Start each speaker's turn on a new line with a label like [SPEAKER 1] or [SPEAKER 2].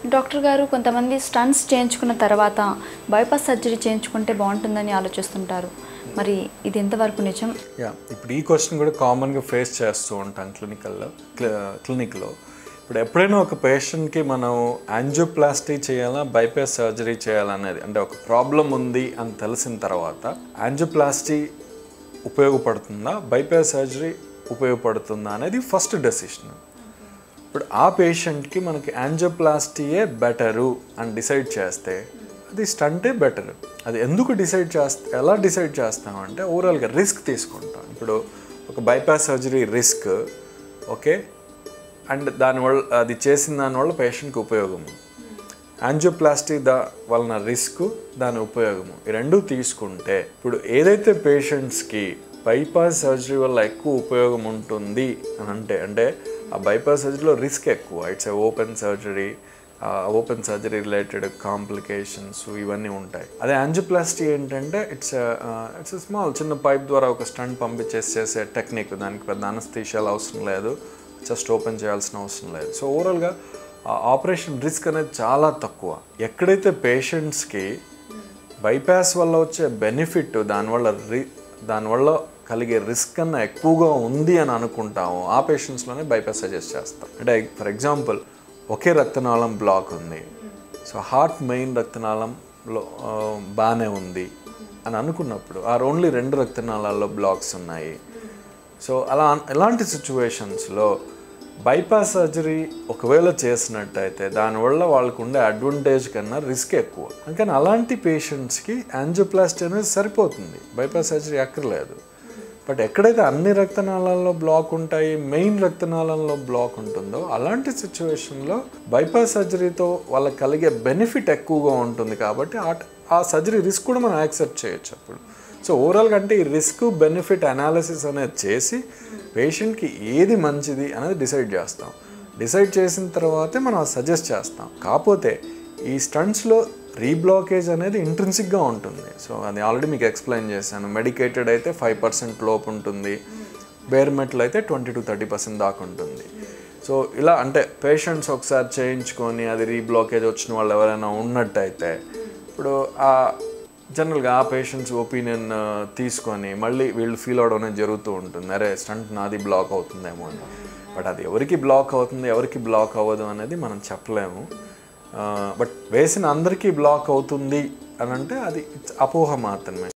[SPEAKER 1] doctor గారు కొంతమంది stunts చేయించుకున్న తర్వాత బైపాస్ సర్జరీ చేయించుకుంటే బాగుంటుందని ఆలోచిస్తుంటారు మరి ఇది ఎంతవరకు నిజం
[SPEAKER 2] యా ఇప్పుడు ఈ క్వశ్చన్ కూడా కామన్గా ఫేస్ చేస్తూ ఉంటాం క్లినికల్లో క్లినిక్లో ఇప్పుడు ఎప్పుడైనా ఒక పేషెంట్కి మనం యాంజియోప్లాస్టీ చేయాలా బైపాస్ సర్జరీ చేయాలనేది అంటే ఒక ప్రాబ్లం ఉంది అని తెలిసిన తర్వాత యాంజియోప్లాస్టీ ఉపయోగపడుతుందా బైపాస్ సర్జరీ ఉపయోగపడుతుందా అనేది ఫస్ట్ డెసిషన్ ఇప్పుడు ఆ పేషెంట్కి మనకి యాంజియోప్లాస్టీయే బెటరు అని డిసైడ్ చేస్తే అది స్టంటే బెటర్ అది ఎందుకు డిసైడ్ చేస్తా ఎలా డిసైడ్ చేస్తామంటే ఓవరాల్గా రిస్క్ తీసుకుంటాం ఇప్పుడు ఒక bypass surgery risk okay and దానివల్ల అది చేసిన దానివల్ల పేషెంట్కి ఉపయోగము యాంజియోప్లాస్టీ దా వలన రిస్క్ దాని ఉపయోగము ఈ రెండు తీసుకుంటే ఇప్పుడు ఏదైతే పేషెంట్స్కి బైపాస్ సర్జరీ వల్ల ఎక్కువ ఉపయోగం ఉంటుంది అని అంటే అంటే ఆ బైపాస్ సర్జరీలో రిస్క్ ఎక్కువ it's a open surgery open surgery related complications ఇవన్నీ ఉంటాయి అదే యాంజియోప్లాస్టీ ఏంటంటే ఇట్స్ ఇట్స్ స్మాల్ చిన్న పైప్ ద్వారా ఒక స్టంట్ పంపించేసి చేసే టెక్నిక్ దానికి పెద్ద అనస్థీషియాలు అవసరం లేదు జస్ట్ ఓపెన్ చేయాల్సిన అవసరం లేదు సో ఓవరాల్గా ఆపరేషన్ రిస్క్ అనేది చాలా తక్కువ ఎక్కడైతే పేషెంట్స్కి బైపాస్ వల్ల వచ్చే బెనిఫిట్ దానివల్ల రి దానివల్ల కలిగే రిస్క్ కన్నా ఎక్కువగా ఉంది అని అనుకుంటాము ఆ పేషెంట్స్లోనే బైపాస్ సజెస్ట్ చేస్తాం అంటే ఫర్ ఎగ్జాంపుల్ ఒకే రక్తనాళం బ్లాక్ ఉంది సో హార్ట్ మెయిన్ రక్తనాళంలో ఆ, బాగానే ఉంది అని అనుకున్నప్పుడు ఆర్ ఓన్లీ రెండు రక్తనాళాల్లో బ్లాక్స్ ఉన్నాయి సో అలా ఎలాంటి సిచ్యువేషన్స్లో బైపాస్ సర్జరీ ఒకవేళ చేసినట్టయితే దానివల్ల వాళ్ళకు ఉండే అడ్వాంటేజ్ కన్నా రిస్క్ ఎక్కువ అందుకని అలాంటి పేషెంట్స్కి యాంజియోప్లాస్టీ అనేది సరిపోతుంది బైపాస్ సర్జరీ అక్కర్లేదు బట్ ఎక్కడైతే అన్ని రక్తనాళాల్లో బ్లాక్ ఉంటాయి మెయిన్ రక్తనాళంలో బ్లాక్ ఉంటుందో అలాంటి సిచ్యువేషన్లో బైపాస్ సర్జరీతో వాళ్ళకి కలిగే బెనిఫిట్ ఎక్కువగా ఉంటుంది కాబట్టి ఆ- ఆ సర్జరీ రిస్క్ కూడా మనం యాక్సెప్ట్ చేయొచ్చు అప్పుడు సో ఓవరాల్గా అంటే ఈ రిస్క్ బెనిఫిట్ అనాలిసిస్ అనేది చేసి పేషెంట్కి ఏది మంచిది అనేది డిసైడ్ చేస్తాం డిసైడ్ చేసిన తర్వాతే మనం అది సజెస్ట్ చేస్తాం కాకపోతే ఈ స్టంట్స్లో రీబ్లాకేజ్ అనేది ఇంట్రెన్సిక్గా ఉంటుంది సో అది ఆల్రెడీ మీకు ఎక్స్ప్లెయిన్ చేశాను మెడికేటెడ్ అయితే ఫైవ్ పర్సెంట్ లోపు ఉంటుంది బేర్ మెటల్ అయితే ట్వంటీ టు థర్టీ పర్సెంట్ దాకా ఉంటుంది సో ఇలా అంటే పేషెంట్స్ ఒకసారి చేయించుకొని అది రీబ్లాకేజ్ వచ్చిన వాళ్ళు ఎవరైనా ఉన్నట్టయితే ఇప్పుడు ఆ జనరల్గా ఆ పేషెంట్స్ ఒపీనియన్ తీసుకొని మళ్ళీ వీళ్ళు ఫీల్ అవడం అనేది జరుగుతూ ఉంటుంది అరే స్టంట్ నాది బ్లాక్ అవుతుందేమో అని బట్ అది ఎవరికి బ్లాక్ అవుతుంది ఎవరికి బ్లాక్ అవ్వదు అనేది మనం చెప్పలేము బట్ వేసిన అందరికీ బ్లాక్ అవుతుంది అని అంటే అది అపోహ మాత్రమే